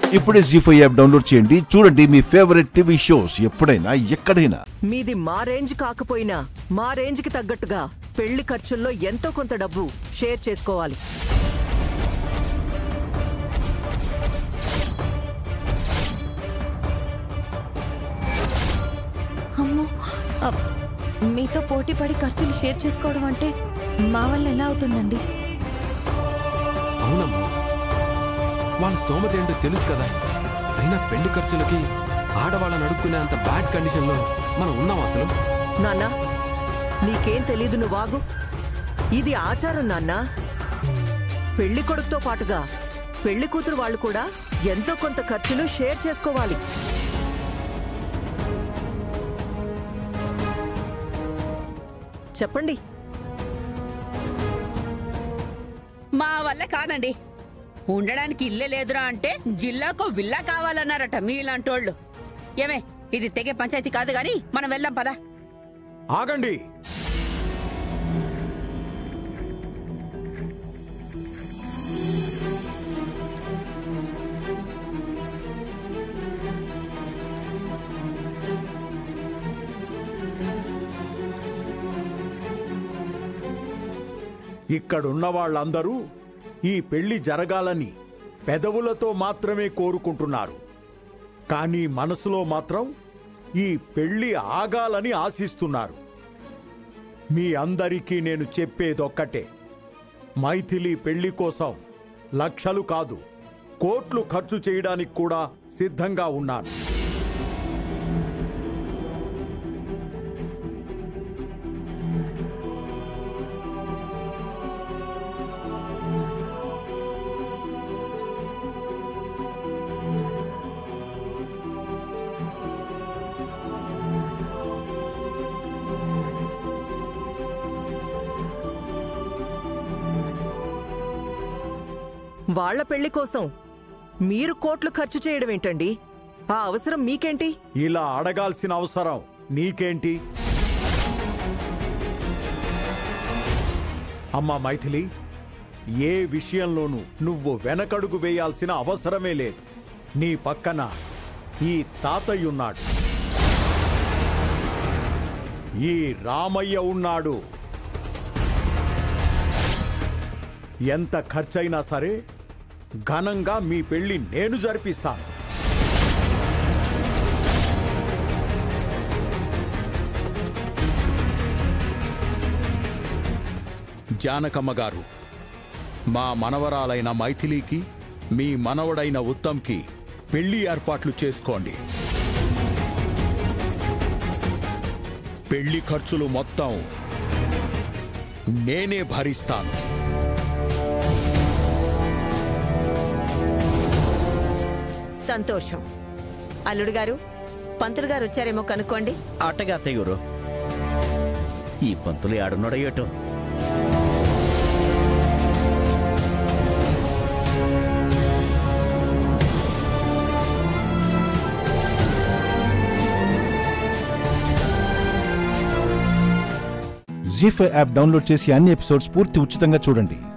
ఇప్పుడే G five app download చేయండి చూడండి మీ ఫేవరెట్ టీవీ షోస్ ఎప్పుడైనా ఎక్కడైనా మీది మా రేంజ్ కాకపోయినా మా రేంజ్కి తగ్గట్టుగా పెళ్లి ఖర్చుల్లో ఎంతో కొంత డబ్బు షేర్ చేసుకోవాలి అమ్మో అ, మీతో పోటీ పడి ఖర్చులు షేర్ చేసుకోవడం అంటే మా వల్ల ఎలా అవుతుందండి అవునమ్మా వాళ్ళ స్తోమత ఏంటో తెలుసు కదా అయినా పెళ్లి ఖర్చులకి ఆడవాళ్ళని అడుక్కునే అంత బ్యాడ్ కండిషన్లో మనం ఉన్నాం అసలు నాన్నా నీకేం తెలీదు నువ్వాగు ఇది ఆచారం నాన్నా పెళ్లి కొడుకుతో పాటుగా పెళ్లి కూతురు వాళ్ళు కూడా ఎంతో కొంత ఖర్చును షేర్ చేసుకోవాలి చెప్పండి మా వల్ల కాదండి ఉండడానికి ఇల్లే లేదురా అంటే జిల్లాకు విల్లా కావాలన్నారట మీలాంటోళ్ళు ఏమే ఇది తెగే పంచాయతీ కాదు గాని మనం వెళ్దాం పదా ఆగండి ఇక్కడున్న వాళ్ళందరూ ఈ పెళ్లి జరగాలని పెదవులతో మాత్రమే కోరుకుంటున్నారు కానీ మనసులో మాత్రం ఈ పెళ్లి ఆగాలని ఆశిస్తున్నారు మీ అందరికీ నేను చెప్పేదొక్కటే మైథిలి పెళ్లి కోసం లక్షలు కాదు కోట్లు ఖర్చు చేయడానికి కూడా సిద్ధంగా ఉన్నాను వాళ్ళ పెళ్లి కోసం మీరు కోట్లు ఖర్చు చేయడం ఏంటండి ఆ అవసరం మీకేంటి ఇలా అడగాల్సిన అవసరం నీకేంటి అమ్మా మైథిలి ఏ విషయంలోనూ నువ్వు వెనకడుగు వేయాల్సిన అవసరమే లేదు నీ పక్కన ఈ తాతయ్య ఉన్నాడు ఈ రామయ్య ఉన్నాడు ఎంత ఖర్చైనా సరే ఘనంగా మీ పెళ్లి నేను జరిపిస్తాను జానకమ్మ గారు మా మనవరాలైన మైథిలికి మీ మనవడైన ఉత్తంకి పెళ్లి ఏర్పాట్లు చేసుకోండి పెళ్లి ఖర్చులు మొత్తం నేనే భరిస్తాను సంతోషం అల్లుడు గారు పంతులు గారు వచ్చారేమో కనుక్కోండి అట్టగా అత్తయ్య గారు ఈ పంతులు ఆడున్నాడో ఏటో జీ ఫైవ్ యాప్ డౌన్లోడ్ చేసి అన్ని ఎపిసోడ్స్ పూర్తి ఉచితంగా చూడండి